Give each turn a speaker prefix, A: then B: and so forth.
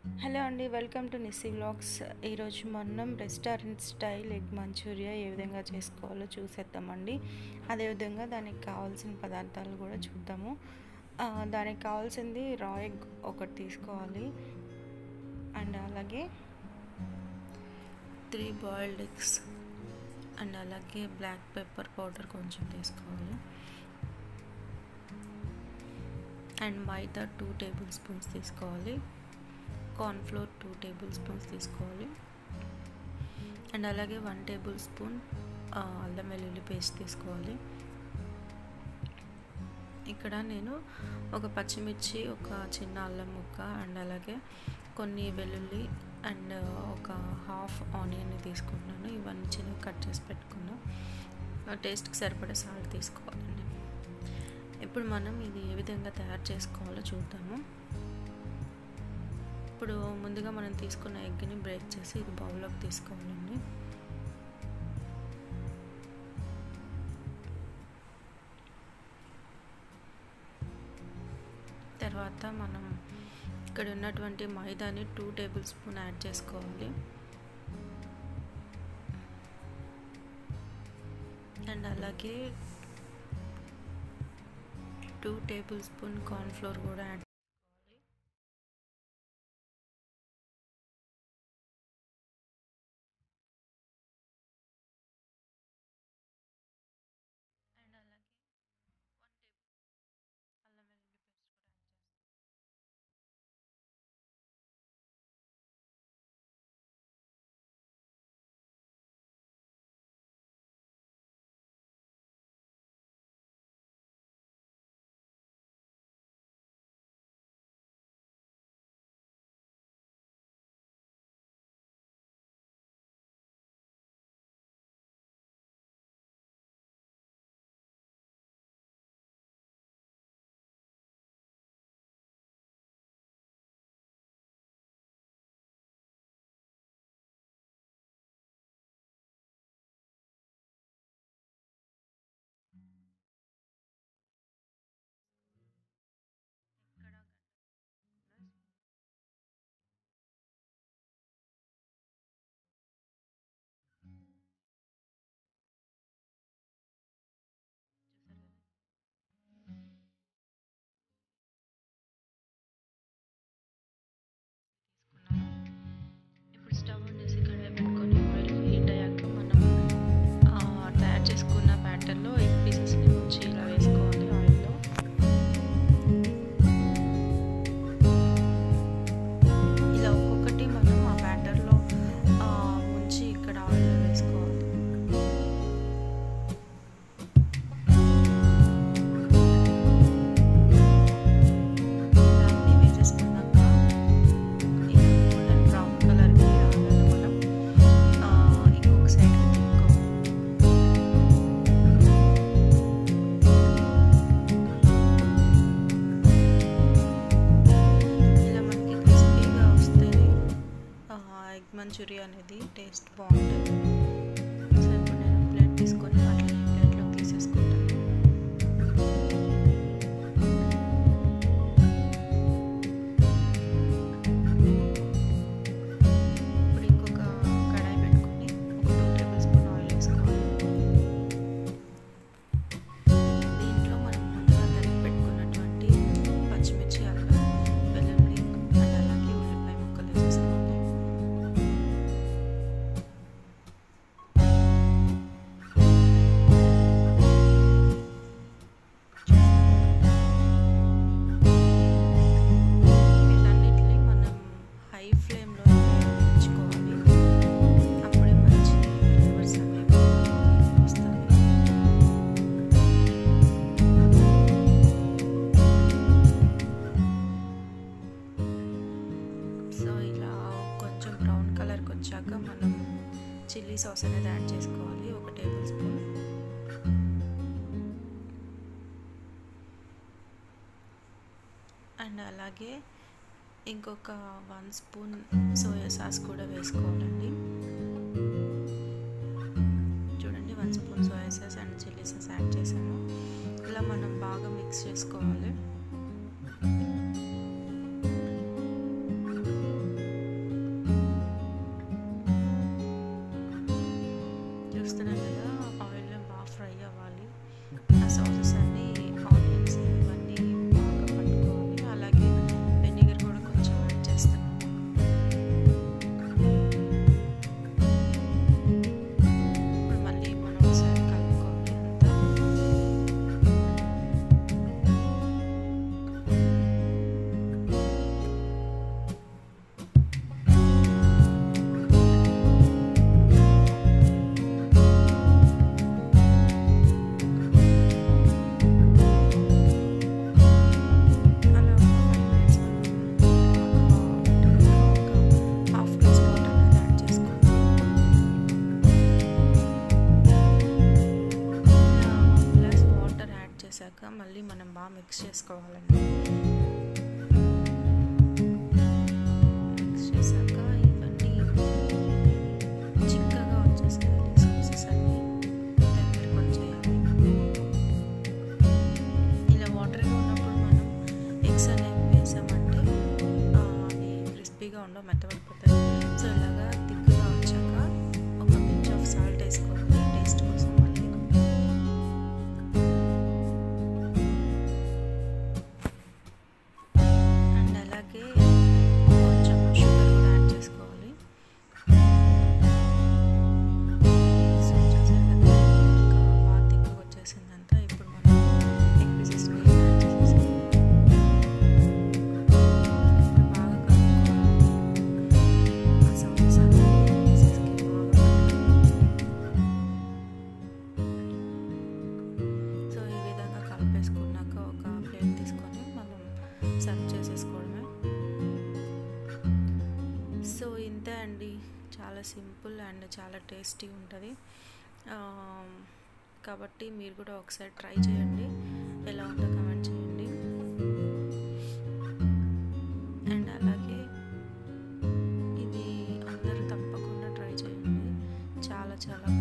A: hello అండి welcome to Nissy vlogs ఈరోజు మనం రెస్టారెంట్ స్టైల్ ఎగ్ మంచూరియా ఏ విధంగా చేసుకోవాలో చూసేద్దామండి అదేవిధంగా దానికి కావాల్సిన పదార్థాలు కూడా చూద్దాము ఆ, దానికి కావాల్సింది రా ఎగ్ ఒకటి తీసుకోవాలి అండ్ అలాగే త్రీ బాయిల్డ్ ఎగ్స్ అండ్ అలాగే బ్లాక్ పెప్పర్ పౌడర్ కొంచెం తీసుకోవాలి and maida two tablespoons తీసుకోవాలి కార్న్ఫ్లోర్ టూ టేబుల్ స్పూన్స్ తీసుకోవాలి అండ్ అలాగే వన్ టేబుల్ స్పూన్ అల్లం వెల్లుల్లి పేస్ట్ తీసుకోవాలి ఇక్కడ నేను ఒక పచ్చిమిర్చి ఒక చిన్న అల్లం ముక్క అండ్ అలాగే కొన్ని వెల్లుల్లి అండ్ ఒక హాఫ్ ఆనియన్ని తీసుకుంటున్నాను ఇవన్నీ చిన్నగా కట్ చేసి పెట్టుకున్నాను టేస్ట్కి సరిపడే సాల్ట్ తీసుకోవాలండి ఇప్పుడు మనం ఇది ఏ విధంగా తయారు చేసుకోవాలో చూద్దాము ఇప్పుడు ముందుగా మనం తీసుకున్న ఎగ్ని బ్రేక్ చేసి ఇది బౌల్లోకి తీసుకోవాలండి తర్వాత మనం ఇక్కడ ఉన్నటువంటి మైదాని టూ టేబుల్ స్పూన్ యాడ్ చేసుకోవాలి అండ్ అలాగే టూ టేబుల్ స్పూన్ కార్న్ఫ్లోర్ కూడా యాడ్ అండ్ అలాగే వన్ టేబుల్ అల్లం వెల్లుల్లి పేస్ట్ కూడా యాడ్ చేస్తాం ఎక్కడ ఇప్పుడు స్టవ్ వండేసి కడాయి పెట్టుకొని ఆయిల్ హీట్ అయ్యాక మనం ఆ, తయారు చేసుకున్న బ్యాటర్లో ఎగ్ పీసెస్ని ఉంచి ఇలా వేసుకోవాలి ఆయిల్లో ఇలా ఒక్కొక్కటి మనం ఆ బ్యాటర్లో ఉంచి ఇక్కడ ఆయిల్లో వేసుకోవాలి దాన్ని వేసేసుకున్నాక ఇలా గోల్డెన్ బ్రౌన్ కలర్కి రాగానే మనం ఆ, ఇంకొక సైడ్కి తిప్పుకోవాలి ఇలా మనకి క్రిస్పీగా వస్తేనే ఎగ్ మంచూరియా అనేది టేస్ట్ బాగుంటుంది సో ఇప్పుడు నేను ప్లేట్ తీసుకొని వాటిని ప్లేట్లోకి తీసేసుకుంటాను ఇప్పుడు ఇంకొక కడాయి పెట్టుకొని ఒక టూ టేబుల్ స్పూన్ ఆయిల్ వేసుకోవాలి దీంట్లో మనం ముందుగా తరిగి పెట్టుకున్నటువంటి పచ్చిమిర్చి అల్లం వెల్లుల్లి అండ్ అలాగే ఉల్లిపాయ ముక్కలు వేసేసుకోవాలి వీటన్నిటిని మనం హై ఫ్లేమ్లో వేయించుకోవాలి అప్పుడే మంచి ఫ్లేవర్స్ అనేవి వస్తాయి సో ఇలా కొంచెం బ్రౌన్ కలర్కి వచ్చాక మనం చిల్లీ సాస్ అనేది యాడ్ చేసుకోవాలి ఒక టేబుల్ స్పూన్ అండ్ అలాగే ఇంకొక వన్ స్పూన్ సోయా సాస్ కూడా వేసుకోవాలండి చూడండి one spoon soya sauce and chilli sauce add చేసాము ఇలా మనం బాగా మిక్స్ చేసుకోవాలి చేసుకోవాలండి మిక్స్ చేశాక ఇవన్నీ చిక్కగా వచ్చేసేయాలి సాసెస్ అన్నీ దగ్గరికి వచ్చేయాలి ఇలా వాటర్గా ఉన్నప్పుడు మనం ఎగ్స్ అనేవి వేసామంటే అవి క్రిస్పీగా ఉండవు మెత్తబడిపోతాయి సో ఇలాగా థిక్గా వచ్చాక ఒక పిచ్ ఆఫ్ సాల్ట్ వేసుకోవాలి టేస్ట్ కోసం మళ్ళీ అండ్ అలాగే కొంచెం షుగర్ కూడా యాడ్ చేసుకోవాలి సో చూసారు కదా ఇంకా బాగా థిక్గా వచ్చేసిందంతా ఇప్పుడు మనం ఎగ్ పీసెస్ యాడ్ చేసేసి బాగా కలుపుకోవాలి ఆ సమోసా పీసెస్కి బాగా సో ఈ విధంగా కలిపేసుకున్నాక ఒక ప్లేట్ తీసుకొని మనం సర్వ్ చేసేసుకోవడమే సో ఇంతే అండి చాలా సింపుల్ అండ్ చాలా టేస్టీ ఉంటుంది కాబట్టి మీరు కూడా ఒకసారి ట్రై చేయండి ఎలా ఉందో కమెంట్ చేయండి అండ్ అలాగే ఇది అందరూ తప్పకుండా ట్రై చేయండి చాలా చాలా